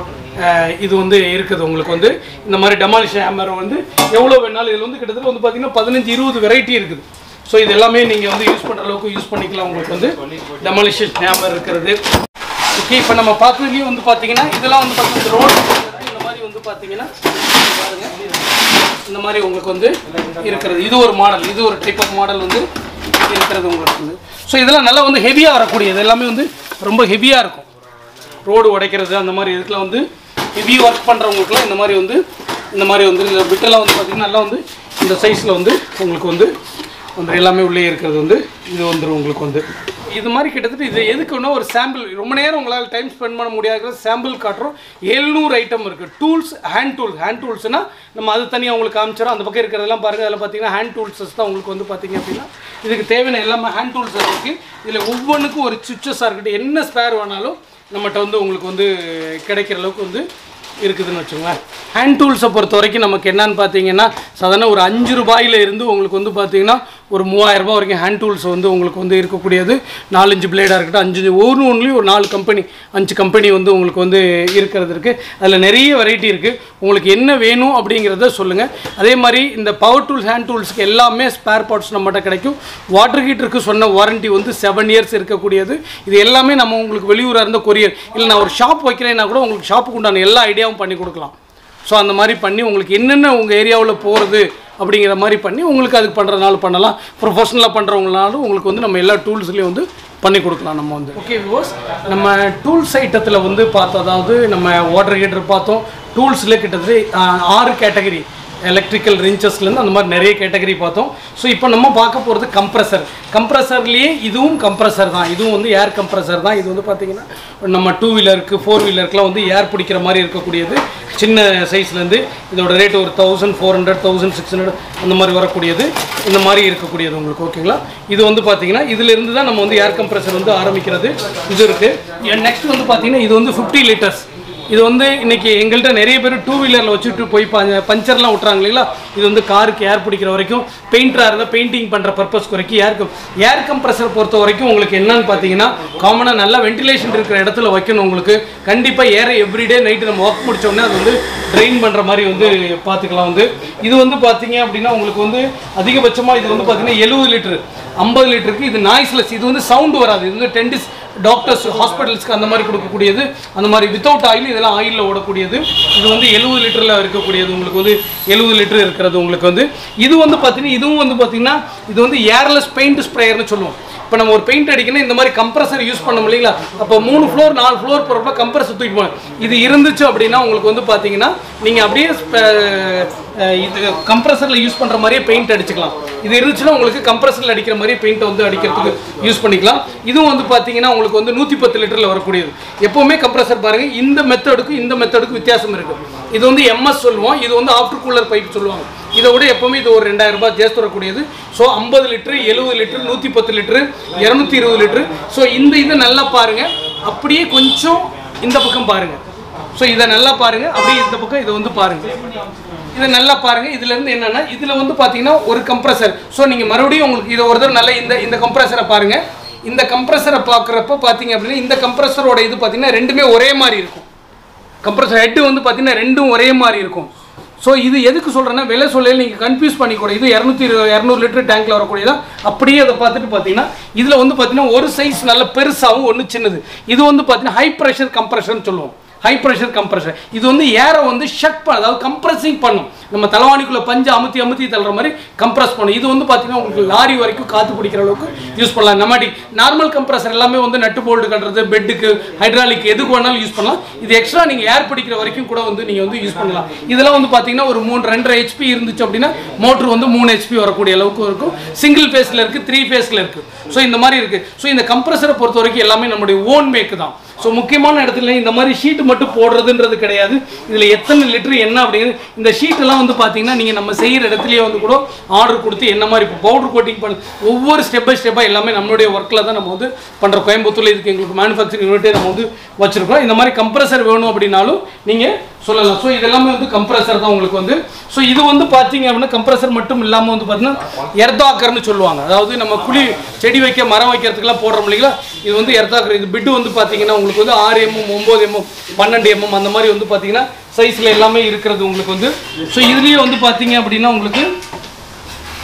அஹ், இது வந்து இருக்குது உங்களுக்கு வந்து இந்த மாதிரி டெமாலிஷன் ஹேமர் வந்து எவ்வளோ வேணாலும் இதில் வந்து கிட்டத்தட்ட வந்து பார்த்தீங்கன்னா பதினஞ்சு இருபது வெரைட்டி இருக்குது ஸோ இது எல்லாமே நீங்கள் வந்து யூஸ் பண்ணுற அளவுக்கு யூஸ் பண்ணிக்கலாம் உங்களுக்கு வந்து டெமாலிஷன் ஹேமர் இருக்கிறது ஓகே இப்போ நம்ம பார்த்ததுலேயும் வந்து பார்த்தீங்கன்னா இதெல்லாம் வந்து பார்த்தீங்கன்னா ரோடு இந்த மாதிரி வந்து பார்த்தீங்கன்னா பாருங்க இந்த மாதிரி உங்களுக்கு வந்து இருக்கிறது இது ஒரு மாடல் இது ஒரு டைப் ஆஃப் மாடல் வந்து இருக்கிறது உங்களுக்கு வந்து ஸோ இதெல்லாம் நல்லா வந்து ஹெவியாக வரக்கூடியது எல்லாமே வந்து ரொம்ப ஹெவியாக இருக்கும் ரோடு உடைக்கிறது அந்த மாதிரி இதுக்கெலாம் வந்து ஹெவி ஒர்க் பண்ணுறவங்களுக்குலாம் இந்த மாதிரி வந்து இந்த மாதிரி வந்து இந்த பிட்டெல்லாம் வந்து பார்த்திங்கன்னா நல்லா வந்து இந்த சைஸில் வந்து உங்களுக்கு வந்து வந்து எல்லாமே உள்ளே இருக்கிறது வந்து இது வந்துடும் உங்களுக்கு வந்து இது மாதிரி கிட்டத்தட்ட இது எதுக்குன்னா ஒரு சாம்பிள் ரொம்ப நேரம் உங்களால் டைம் ஸ்பெண்ட் பண்ண முடியாத சாம்பிள் காட்டுறோம் எழுநூறு ஐட்டம் இருக்குது டூல்ஸ் ஹேண்ட் டூல் ஹேண்ட் டூல்ஸ்னால் நம்ம அது தனியாக உங்களுக்கு காமிச்சிடும் அந்த பக்கம் இருக்கிறதெல்லாம் பாருங்கள் அதில் பார்த்தீங்கன்னா ஹேண்ட் டூல்ஸஸ் தான் உங்களுக்கு வந்து பார்த்தீங்க அப்படின்னா இதுக்கு தேவையான எல்லாமே ஹேண்ட் டூல்ஸ் இருக்குது இதில் ஒவ்வொன்றுக்கும் ஒரு சுவிச்சஸாக இருக்கட்டும் என்ன ஸ்பேர் வேணாலும் நம்மகிட்ட வந்து உங்களுக்கு வந்து கிடைக்கிற அளவுக்கு வந்து இருக்குதுன்னு வச்சுக்கோங்களேன் ஹேண்ட் டூல்ஸை பொறுத்த வரைக்கும் நமக்கு என்னன்னு பார்த்தீங்கன்னா சாதாரண ஒரு அஞ்சு ரூபாயில இருந்து உங்களுக்கு வந்து பார்த்தீங்கன்னா ஒரு மூவாயிரம் ரூபாய் வரைக்கும் ஹேண்ட் டூல்ஸ் வந்து உங்களுக்கு வந்து இருக்கக்கூடியது நாலஞ்சு பிளேடாக இருக்கட்டும் அஞ்சு ஒரு ஒன்றுலேயும் ஒரு நாலு கம்பெனி அஞ்சு கம்பெனி வந்து உங்களுக்கு வந்து இருக்கிறது இருக்குது அதில் நிறைய வெரைட்டி இருக்குது உங்களுக்கு என்ன வேணும் அப்படிங்கிறத சொல்லுங்கள் அதே மாதிரி இந்த பவர் டூல்ஸ் ஹேண்ட் டூல்ஸ்க்கு எல்லாமே ஸ்பேர் பார்ட்ஸ் நம்மகிட்ட கிடைக்கும் வாட்டர் ஹீட்டருக்கு சொன்ன வாரண்டி வந்து செவன் இயர்ஸ் இருக்கக்கூடியது இது எல்லாமே நம்ம உங்களுக்கு வெளியூராக இருந்த கொரியர் இல்லை நான் ஒரு ஷாப் வைக்கிறேன்னா கூட உங்களுக்கு ஷாப்புக்கு உண்டான எல்லா ஐடியாவும் பண்ணி கொடுக்கலாம் ஸோ அந்த மாதிரி பண்ணி உங்களுக்கு என்னென்ன உங்கள் ஏரியாவில் போகிறது அப்படிங்கிற மாதிரி பண்ணி உங்களுக்கு அதுக்கு பண்ணுறதுனால பண்ணலாம் ப்ரொஃபஷனலாக பண்ணுறவங்களாலும் உங்களுக்கு வந்து நம்ம எல்லா டூல்ஸ்லேயும் வந்து பண்ணி கொடுக்கலாம் நம்ம வந்து ஓகே விவோஸ் நம்ம டூல்ஸ் ஐட்டத்தில் வந்து பார்த்தோம் அதாவது நம்ம வாட்டர் ஹீட்டர் பார்த்தோம் டூல்ஸில் கிட்டத்தட்ட ஆஹ், ஆறு கேட்டகரி எலக்ட்ரிக்கல் ரிஞ்சஸ்லேருந்து அந்த மாதிரி நிறைய கேட்டகரி பார்த்தோம் ஸோ இப்போ நம்ம பார்க்க போகிறது கம்ப்ரஸர் கம்ப்ரஸர்லேயே இதுவும் கம்ப்ரஸர் தான் இதுவும் வந்து ஏர் கம்ப்ரஸர் தான் இது வந்து பார்த்தீங்கன்னா நம்ம டூ வீலருக்கு ஃபோர் வீலருக்குலாம் வந்து ஏர் பிடிக்கிற மாதிரி இருக்கக்கூடியது சின்ன சைஸ்லேருந்து இதோட ரேட் ஒரு thousand four hundred thousand six hundred அந்த மாதிரி வரக்கூடியது இந்த மாதிரி இருக்கக்கூடியது உங்களுக்கு ஓகேங்களா இது வந்து பார்த்தீங்கன்னா இதிலிருந்து தான் நம்ம வந்து ஏர் கம்ப்ரஸர் வந்து ஆரம்பிக்கிறது இது இருக்குது நெக்ஸ்ட் வந்து பார்த்தீங்கன்னா இது வந்து ஃபிஃப்டி லிட்டர்ஸ் இது வந்து இன்னைக்கு எங்கள்கிட்ட நிறைய பேர் டூ வீலரில் வச்சுட்டு போய் ப- பஞ்சர்லாம் விட்றாங்க இல்லைங்களா இது வந்து காருக்கு ஏர் பிடிக்கிற வரைக்கும் பெயிண்டராக இருந்தால் பெயிண்டிங் பண்ணுற பர்பஸ்க்கு வரைக்கும் ஏர் கம் ஏர் கம்ப்ரஸர் பொறுத்த வரைக்கும் உங்களுக்கு என்னன்னு பார்த்தீங்கன்னா காமனாக நல்லா வென்டிலேஷன் இருக்கிற இடத்துல வைக்கணும் உங்களுக்கு கண்டிப்பாக ஏற எவ்ரிடே நைட்டு நம்ம ஒர்க் முடிச்சோடனே அது வந்து ட்ரெயின் பண்ணுற மாதிரி வந்து பார்த்துக்கலாம் வந்து இது வந்து பார்த்தீங்க அப்படின்னா உங்களுக்கு வந்து அதிகபட்சமாக இது வந்து பார்த்தீங்கன்னா எழுபது லிட்டரு ஐம்பது லிட்டருக்கு இது நாய்ஸ்லெஸ் இது வந்து சவுண்டு வராது இது வந்து டென்டிஸ் டாக்டர்ஸ் ஹாஸ்பிட்டல்ஸ்க்கு அந்த மாதிரி கொடுக்கக்கூடியது அந்த மாதிரி வித்தவுட் ஆயில் இதெல்லாம் ஆயிலில் ஓடக்கூடியது இது வந்து எழுபது லிட்டரில் இருக்கக்கூடியது உங்களுக்கு வந்து எழுபது லிட்டர் இருக்கிறது உங்களுக்கு வந்து இது வந்து பார்த்தீங்கன்னா இதுவும் வந்து பார்த்தீங்கன்னா இது வந்து ஏர்லெஸ் பெயிண்ட் ஸ்ப்ரேயர்னு சொல்லுவோம் இப்போ நம்ம ஒரு பெயிண்ட் அடிக்கணும் இந்த மாதிரி கம்ப்ரஸர் யூஸ் பண்ண இல்லைங்களா அப்போ மூணு ஃப்ளோர் நாலு ஃப்ளோர் போகிறப்ப கம்ப்ரஸர் தூக்கி போகணும் இது இருந்துச்சு அப்படின்னா உங்களுக்கு வந்து பார்த்தீங்கன்னா நீங்கள் அப்படியே அஹ், இது கம்ப்ரஸரில் யூஸ் பண்ணுற மாதிரியே பெயிண்ட் அடிச்சுக்கலாம் இது இருந்துச்சுன்னா உங்களுக்கு கம்ப்ரஸரில் அடிக்கிற மாதிரியே பெயிண்ட்டை வந்து அடிக்கிறதுக்கு யூஸ் பண்ணிக்கலாம் இதுவும் வந்து பார்த்தீங்கன்னா உங்களுக்கு வந்து நூற்றி பத்து லிட்டரில் வரக்கூடியது எப்போவுமே கம்ப்ரஸர் பாருங்கள் இந்த மெத்தடுக்கும் இந்த மெத்தடுக்கும் வித்தியாசம் இருக்குது இது வந்து எம்எஸ் சொல்லுவோம் இது வந்து ஆஃப்டர் கூலர் பைப் சொல்லுவாங்க இதை விட எப்போவுமே இது ஒரு ரெண்டாயிரம் ரூபாய் ஜேஸ்ட் வரக்கூடியது ஸோ ஐம்பது லிட்டரு எழுபது லிட்டரு நூற்றி பத்து லிட்டரு இரநூத்தி இருபது லிட்டரு ஸோ இந்த இதை நல்லா பாருங்கள் அப்படியே கொஞ்சம் இந்த பக்கம் பாருங்கள் ஸோ இதை நல்லா பாருங்கள் அப்படியே இந்த பக்கம் இதை வந்து பாருங்கள் இதை நல்லா பாருங்கள் இதுல இருந்து என்னன்னா இதில் வந்து பார்த்தீங்கன்னா ஒரு கம்ப்ரஸர் ஸோ நீங்கள் மறுபடியும் உங்களுக்கு இதை ஒரு தடவை நல்லா இந்த இந்த கம்ப்ரஸரை பாருங்கள் இந்த கம்ப்ரஸரை பார்க்குறப்ப பார்த்தீங்க அப்படின்னா இந்த கம்ப்ரஸரோட இது பார்த்தீங்கன்னா ரெண்டுமே ஒரே மாதிரி இருக்கும் கம்ப்ரஸர் ஹெட்டு வந்து பார்த்தீங்கன்னா ரெண்டும் ஒரே மாதிரி இருக்கும் ஸோ இது எதுக்கு சொல்கிறேன்னா விலை சொல்லையில் நீங்கள் கன்ஃபியூஸ் பண்ணிக்கூட இது இரநூத்தி இரநூறு லிட்டர் டேங்க்கில் வரக்கூடியதா அப்படியே அதை பார்த்துட்டு பார்த்தீங்கன்னா இதில் வந்து பார்த்தீங்கன்னா ஒரு சைஸ் நல்ல பெருசாகவும் ஒன்று சின்னது இது வந்து பார்த்தீங்கன்னா ஹை ப்ரெஷர் கம்ப்ரஷர்னு சொல்லுவோம் ஹை ப்ரெஷர் கம்ப்ரஷர் இது வந்து ஏரை வந்து ஷட் பண்ண அதாவது கம்ப்ரஸிங் பண்ணும் நம்ம தலைவாணிக்குள்ள பஞ்சு அமுத்தி அமுத்தி தள்ளுற மாதிரி கம்ப்ரஸ் பண்ணும் இது வந்து பார்த்தீங்கன்னா உங்களுக்கு லாரி வரைக்கும் காற்று பிடிக்கிற அளவுக்கு யூஸ் பண்ணலாம் நம்ம நார்மல் கம்ப்ரஸர் எல்லாமே வந்து நட்டு போல்டு கட்டுறது பெட்டுக்கு ஹைட்ராலிக் எதுக்கு வேணாலும் யூஸ் பண்ணலாம் இது எக்ஸ்ட்ரா நீங்கள் ஏர் பிடிக்கிற வரைக்கும் கூட வந்து நீங்கள் வந்து யூஸ் பண்ணலாம் இதெல்லாம் வந்து பார்த்தீங்கன்னா ஒரு மூணு ரெண்டரை ஹெச்பி இருந்துச்சு அப்படின்னா மோட்ரு வந்து மூணு ஹெச்பி வரக்கூடிய அளவுக்கு இருக்கும் சிங்கிள் ஃபேஸில் இருக்குது த்ரீ ஃபேஸில் இருக்குது ஸோ இந்த மாதிரி இருக்குது ஸோ இந்த கம்ப்ரஸரை பொறுத்த வரைக்கும் எல்லாமே நம்முடைய ஓன் மேக்கு தான் ஸோ முக்கியமான இடத்துல இந்த மாதிரி ஷீட் மட்டும் போடுறதுன்றது கிடையாது இதில் எத்தனை லிட்டர் என்ன அப்படிங்கிறது இந்த ஷீட்டெல்லாம் வந்து பார்த்தீங்கன்னா நீங்கள் நம்ம செய்கிற இடத்துலயே வந்து கூட ஆர்டர் கொடுத்து என்ன மாதிரி இப்போ பவுடர் கோட்டிங் பண்ண ஒவ்வொரு ஸ்டெப் பை ஸ்டெப்பாக எல்லாமே நம்மளுடைய ஒர்க்கில் தான் நம்ம வந்து பண்ணுற கோயம்புத்தூர்ல இதுக்கு எங்களுக்கு மேனுஃபேக்சரிங் யூனிட்டே நம்ம வந்து வச்சுருக்கோம் இந்த மாதிரி கம்ப்ரஸர் வேணும் அப்படின்னாலும் நீங்கள் சொல்லலாம் ஸோ இதெல்லாமே வந்து கம்ப்ரஸர் தான் உங்களுக்கு வந்து ஸோ இது வந்து பார்த்தீங்க அப்படின்னா கம்ப்ரஸர் மட்டும் இல்லாமல் வந்து பார்த்தீங்கன்னா எர்தாக்கர்னு சொல்லுவாங்க அதாவது நம்ம குழி செடி வைக்க மரம் வைக்கிறதுக்கெல்லாம் போடுறோம் இல்லைங்களா இது வந்து எர்தாக்கர் இது பிட்டு வந்து பார்த்தீங்கன்னா உங்களுக்கு வந்து ஆறு எம்எம் ஒம்பது எம்எம் பன்னெண்டு எம்எம் அந்த மாதிரி வந்து பார்த்தீங்கன்னா சைஸில் எல்லாமே இருக்கிறது உங்களுக்கு வந்து ஸோ இதுலேயே வந்து பார்த்தீங்க அப்படின்னா உங்களுக்கு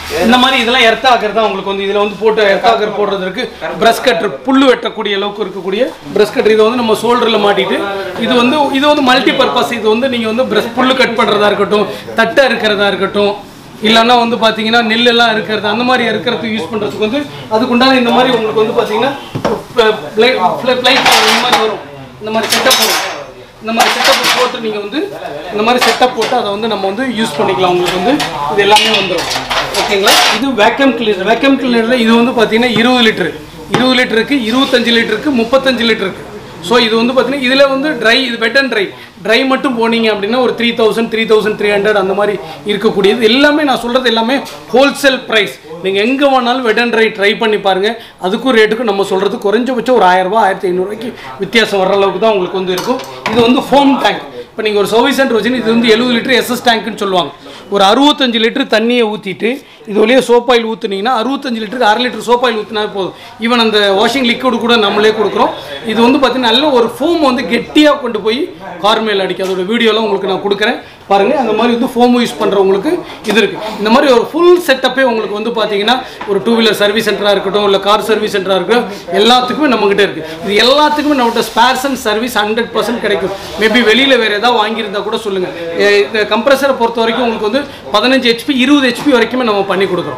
இந்த மாதிரி இதெல்லாம் எர்த் ஆக்கர் தான் உங்களுக்கு வந்து இதில் வந்து போட்டு எர்த் ஆக்கர் போடுறது இருக்கு பிரஷ் கட்டர் புல்லு வெட்டக்கூடிய அளவுக்கு இருக்கக்கூடிய பிரஷ் கட்டர் இதை வந்து நம்ம ஷோல்டரில் மாட்டிட்டு இது வந்து இது வந்து மல்டி பர்பஸ் இது வந்து நீங்கள் வந்து பிரஷ் புல்லு கட் பண்ணுறதா இருக்கட்டும் தட்டை இருக்கிறதா இருக்கட்டும் இல்லைன்னா வந்து பார்த்தீங்கன்னா நெல்லெல்லாம் இருக்கிறது அந்த மாதிரி இருக்கிறதுக்கு யூஸ் பண்ணுறதுக்கு வந்து அதுக்குண்டான இந்த மாதிரி உங்களுக்கு வந்து பார்த்தீங்கன்னா ஃப்ளைட் இந்த மாதிரி வரும் இந்த மாதிரி செட்டப் வரும் இந்த மாதிரி செட்டப் போட்டு நீங்கள் வந்து இந்த மாதிரி செட்டப் போட்டு அதை வந்து நம்ம வந்து யூஸ் பண்ணிக்கலாம் உங்களுக்கு வந்து இது எல்லாமே வந்துடும் ஓகேங்களா இது வேக்கம் கிளீனர் வேக்கம் கிளீனரில் இது வந்து பார்த்தீங்கன்னா இருபது லிட்டரு இருபது லிட்டருக்கு இருபத்தஞ்சு லிட்டருக்கு முப்பத்தஞ்சு லிட்டருக்கு ஸோ இது வந்து பார்த்தீங்கன்னா இதில் வந்து ட்ரை இது வெட் அண்ட் ட்ரை ட்ரை மட்டும் போனீங்க அப்படின்னா ஒரு three thousand three thousand three hundred அந்த மாதிரி இருக்கக்கூடியது எல்லாமே நான் சொல்கிறது எல்லாமே ஹோல்சேல் ப்ரைஸ் நீங்கள் எங்கே வேணாலும் வெட் அண்ட் ட்ரை ட்ரை பண்ணி பாருங்கள் அதுக்கும் ரேட்டுக்கும் நம்ம சொல்கிறது குறைஞ்சபட்சம் ஒரு ஆயிரரூபா ஆயிரத்தி ஐநூறுரூவாய்க்கு வித்தியாசம் வர அளவுக்கு தான் உங்களுக்கு வந்து இருக்கும் இது வந்து ஃபோம் டேங்க் இப்போ நீங்கள் ஒரு சர்வீஸ் சென்டர் வச்சுன்னு இது வந்து எழுபது லிட்டர் எஸ்எஸ் டேங்க்னு சொல்லுவாங்க ஒரு அறுபத்தஞ்சு லிட்டர் தண்ணியை ஊற்றிட்டு இது வழியே சோப் ஆயில் ஊற்றுனீங்கன்னா அறுபத்தஞ்சு லிட்டருக்கு அரை லிட்டர் சோப் ஆயில் ஊற்றினா போதும் ஈவன் அந்த வாஷிங் லிக்விட் கூட நம்மளே கொடுக்குறோம் இது வந்து பார்த்தீங்கன்னா நல்ல ஒரு ஃபோம் வந்து கெட்டியாக கொண்டு போய் கார் மேல் அடிக்கும் அதோட வீடியோலாம் உங்களுக்கு நான் கொடுக்குறேன் பாருங்கள் அந்த மாதிரி வந்து ஃபோம் யூஸ் பண்ணுறவங்களுக்கு இது இருக்குது இந்த மாதிரி ஒரு ஃபுல் செட்டப்பே உங்களுக்கு வந்து பார்த்தீங்கன்னா ஒரு டூ வீலர் சர்வீஸ் சென்டராக இருக்கட்டும் இல்லை கார் சர்வீஸ் சென்டராக இருக்கட்டும் எல்லாத்துக்குமே நம்மகிட்ட இருக்குது இது எல்லாத்துக்குமே நம்மகிட்ட spares and service hundred percent கிடைக்கும் மேபி வெளியில் வேறு ஏதாவது வாங்கியிருந்தா கூட சொல்லுங்கள் இந்த கம்ப்ரஸரை பொறுத்த வரைக்கும் உங்களுக்கு வந்து பதினஞ்சு ஹெச்பி இருபது ஹெச்பி வரைக்குமே நம்ம பண்ணி கொடுக்குறோம்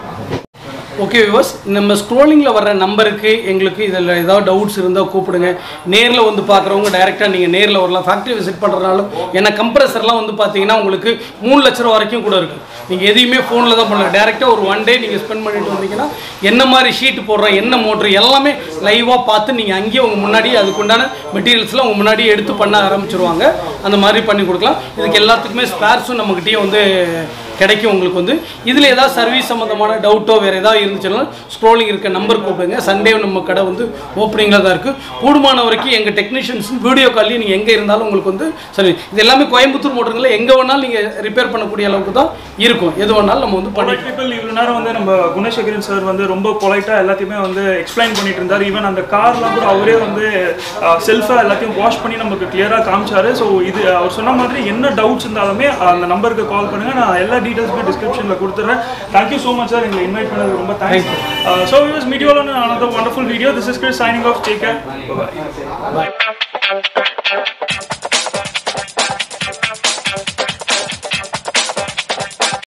ஓகே விவர்ஸ் நம்ம ஸ்க்ரோலிங்கில் வர்ற நம்பருக்கு எங்களுக்கு இதில் ஏதாவது டவுட்ஸ் இருந்தால் கூப்பிடுங்க நேரில் வந்து பார்க்குறவங்க டைரெக்டாக நீங்கள் நேரில் வரலாம் ஃபேக்ட்ரி விசிட் பண்ணுறதுனாலும் ஏன்னா கம்ப்ரஸர்லாம் வந்து பார்த்தீங்கன்னா உங்களுக்கு மூணு லட்ச ரூபா வரைக்கும் கூட இருக்குது நீங்கள் எதையுமே ஃபோனில் தான் பண்ணலாம் டேரெக்டாக ஒரு ஒன் டே நீங்கள் ஸ்பெண்ட் பண்ணிட்டு வந்தீங்கன்னா என்ன மாதிரி ஷீட் போடுறோம் என்ன மோட்ரு எல்லாமே லைவாக பார்த்து நீங்கள் அங்கேயே உங்கள் முன்னாடி அதுக்குண்டான மெட்டீரியல்ஸ்லாம் உங்கள் முன்னாடி எடுத்து பண்ண ஆரம்பிச்சிருவாங்க அந்த மாதிரி பண்ணி கொடுக்கலாம் இதுக்கு எல்லாத்துக்குமே ஸ்பேர்ஸும் நம்மக்கிட்டேயே வந்து கிடைக்கும் உங்களுக்கு வந்து இதில் ஏதாவது சர்வீஸ் சம்மந்தமான டவுட்டோ வேறு ஏதாவது இருந்துச்சுன்னா ஸ்க்ரோலிங் இருக்க நம்பர் கூப்பிடுங்க சண்டே நம்ம கடை வந்து ஓப்பனிங்கில் தான் இருக்குது கூடுமான வரைக்கும் எங்கள் டெக்னீஷியன்ஸ் வீடியோ கால்லையும் நீங்கள் எங்கே இருந்தாலும் உங்களுக்கு வந்து சரி இது எல்லாமே கோயம்புத்தூர் மோட்டருங்களில் எங்கே வேணாலும் நீங்கள் ரிப்பேர் பண்ணக்கூடிய அளவுக்கு தான் இருக்கும் எது வேணாலும் நம்ம வந்து பண்ணி பீப்புள் இவ்வளோ நேரம் வந்து நம்ம குணசேகரன் சார் வந்து ரொம்ப பொலைட்டாக எல்லாத்தையுமே வந்து எக்ஸ்பிளைன் பண்ணிட்டு இருந்தார் ஈவன் அந்த கார்லாம் கூட அவரே வந்து செல்ஃபாக எல்லாத்தையும் வாஷ் பண்ணி நமக்கு கிளியராக காமிச்சாரு ஸோ இது அவர் சொன்ன மாதிரி என்ன டவுட்ஸ் இருந்தாலுமே அந்த நம்பருக்கு கால் பண்ணுங்க நான் எல்லா டீட்டெயில்ஸுமே டிஸ்கிரிப்ஷனில் கொடுத்துட்றேன் தேங்க்யூ ஸோ மச் சார் எங்களை இன்வைட் பண்ணது ரொம்ப தேங்க்ஸ் ஸோ யூஸ் மீடியோவில் another wonderful video this is Chris signing off take care bye